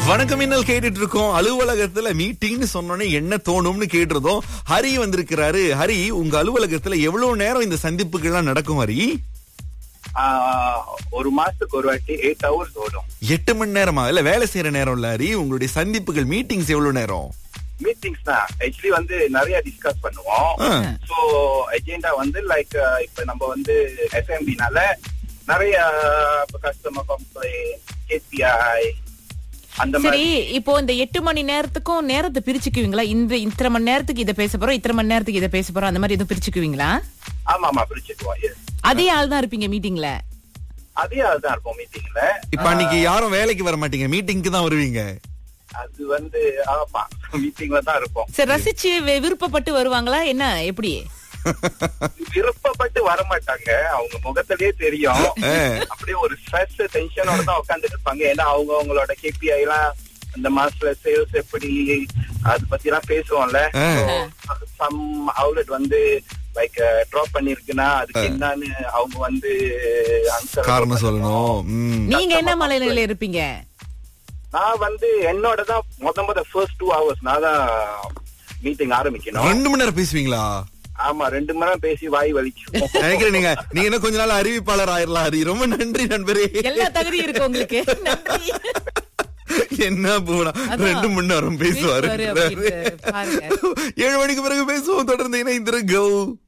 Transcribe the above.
வணக்கம் இன்னல் கேட்டுட்டு இருக்கோம் அலுவலகத்துல மீட்டிங்னு சொன்னோன்னே என்ன தோணும்னு கேட்டிருந்தோம் ஹரி வந்திருக்கிறாரு ஹரி உங்க அலுவலகத்துல எவ்வளவு நேரம் இந்த சந்திப்புகள்லாம் நடக்கும் ஹரி ஆஹ், ஒரு மாசத்துக்கு ஒரு வாட்டி எயிட் ஹவர்ஸ் ஓடும் எட்டு மணி நேரமா இல்ல வேலை செய்யற நேரம் இல்ல ஹரி உங்களுடைய சந்திப்புகள் மீட்டிங்ஸ் எவ்வளவு நேரம் மீட்டிங்ஸ் தான் ஆக்சுவலி வந்து நிறைய டிஸ்கஸ் பண்ணுவோம் ஆ. சோ எஜெண்டா வந்து லைக் இப்ப நம்ம வந்து எஸ்எம்பினால நிறைய கஸ்டமர் கம்ப்ளைண்ட் கேபிஐ அந்த சரி மாதிரி இப்போ இந்த எட்டு மணி நேரத்துக்கும் நேரத்தை பிரிச்சுக்குவீங்களா இந்த இத்தனை மணி நேரத்துக்கு இதை பேச போறோம் இத்தனை மணி நேரத்துக்கு இதை பேச போறோம் அந்த மாதிரி எதுவும் பிரிச்சுக்குவீங்களா ஆமா ஆமா பிரிச்சுக்குவோம் yes. அதே ஆள் தான் இருப்பீங்க மீட்டிங்ல அதே அதுதான் இருப்போம் மீட்டிங்ல இப்ப அன்னைக்கு யாரும் வேலைக்கு வர மாட்டீங்க மீட்டிங்க்கு தான் வருவீங்க அது வந்து ஆமா மீட்டிங்ல தான் இருப்போம் சரி ரசிச்சு வி- விருப்பப்பட்டு வருவாங்களா என்ன எப்படி விருப்பப்பட்டு வர மாட்டாங்க அவங்க முகத்திலேயே தெரியும் ஆ. அப்படியே ஒரு ஸ்ட்ரெஸ் டென்ஷனோட தான் உட்காந்துட்டு இருப்பாங்க ஏன்னா அவங்க அவங்களோட கேபிஐ எல்லாம் இந்த மாசத்துல சேல்ஸ் எப்படி அது பத்தி எல்லாம் பேசுவோம்ல ஆ. சம் அவுட்லெட் வந்து லைக் ட்ராப் பண்ணிருக்குன்னா அதுக்கு என்னன்னு அவங்க வந்து answer காரணம் சொல்லணும் ம். நீங்க என்ன மலைநிலையில இருப்பீங்க நான் வந்து என்னோட தான் முத முத ஃபர்ஸ்ட் டூ ஹவர்ஸ் நான் தான் மீட்டிங் ஆரம்பிக்கணும் ரெண்டு மணி நேரம் பேசுவீங்களா ஆமா ரெண்டு மணி நேரம் பேசி வாய் வலிக்கும் நினைக்கிறேன் நீங்க நீங்க என்ன கொஞ்ச நாள் அறிவிப்பாளர் ஆயிரலாம் ஹரி ரொம்ப நன்றி நண்பரே எல்லா தகுதியும் இருக்கு உங்களுக்கு நன்றி. என்ன போனா அதான். ரெண்டு மணி நேரம் பேசுவாரு பேசுவாரு அப்படின்னு பாருங்க. ஏழு மணிக்கு பிறகு பேசுவோம் தொடர்ந்து இணைந்திருக்கோம்